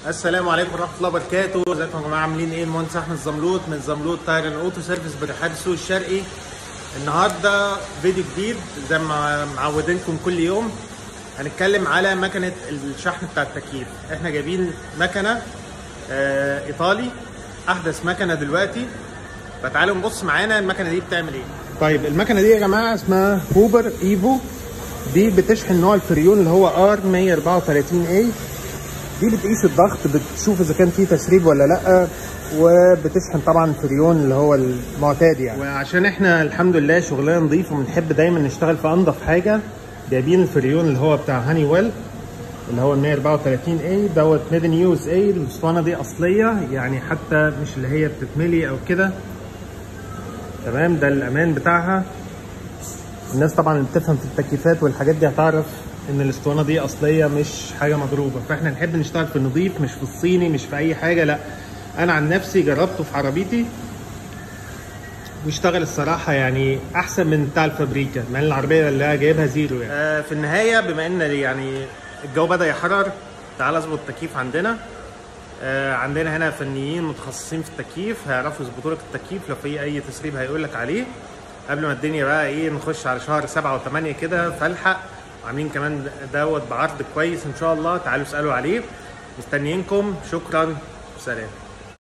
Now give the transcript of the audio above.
السلام عليكم ورحمه الله وبركاته ازيكم يا جماعه عاملين ايه المهندس احمد زملوط من زملوط تايرن اوتو سيرفيس برحاب السوق الشرقي النهارده فيديو جديد زي ما معودينكم كل يوم هنتكلم على مكنه الشحن بتاع التكييف احنا جايبين مكنه آه ايطالي احدث مكنه دلوقتي فتعالوا نبص معانا المكنه دي بتعمل ايه طيب المكنه دي يا جماعه اسمها هوبر ايفو دي بتشحن نوع الفريون اللي هو ار 134 اي دي بتقيس الضغط بتشوف اذا كان في تسريب ولا لا وبتشحن طبعا فريون اللي هو المعتاد يعني وعشان احنا الحمد لله شغلنا نظيف وبنحب دايما نشتغل في انضف حاجه جايبين الفريون اللي هو بتاع هاني ويل اللي هو ال 134 اي دوت ميد ان يو اس اي الاسطوانه دي اصليه يعني حتى مش اللي هي بتتملي او كده تمام ده الامان بتاعها الناس طبعا اللي بتفهم في التكييفات والحاجات دي هتعرف ان الاسطوانه دي اصليه مش حاجه مضروبه فاحنا نحب نشتغل في النظيف مش في الصيني مش في اي حاجه لا انا عن نفسي جربته في عربيتي واشتغل الصراحه يعني احسن من بتاع الفابريكا مع العربيه اللي انا جايبها زيرو يعني آه في النهايه بما ان يعني الجو بدا يحرر تعال اظبط التكييف عندنا آه عندنا هنا فنيين متخصصين في التكييف هيعرفوا يظبطوا لك التكييف لو في اي تسريب هيقول لك عليه قبل ما الدنيا بقى ايه نخش على شهر سبعة وثمانية كده فالحق عاملين كمان دوت بعرض كويس ان شاء الله تعالوا اسالوا عليه مستنيينكم شكرا سلام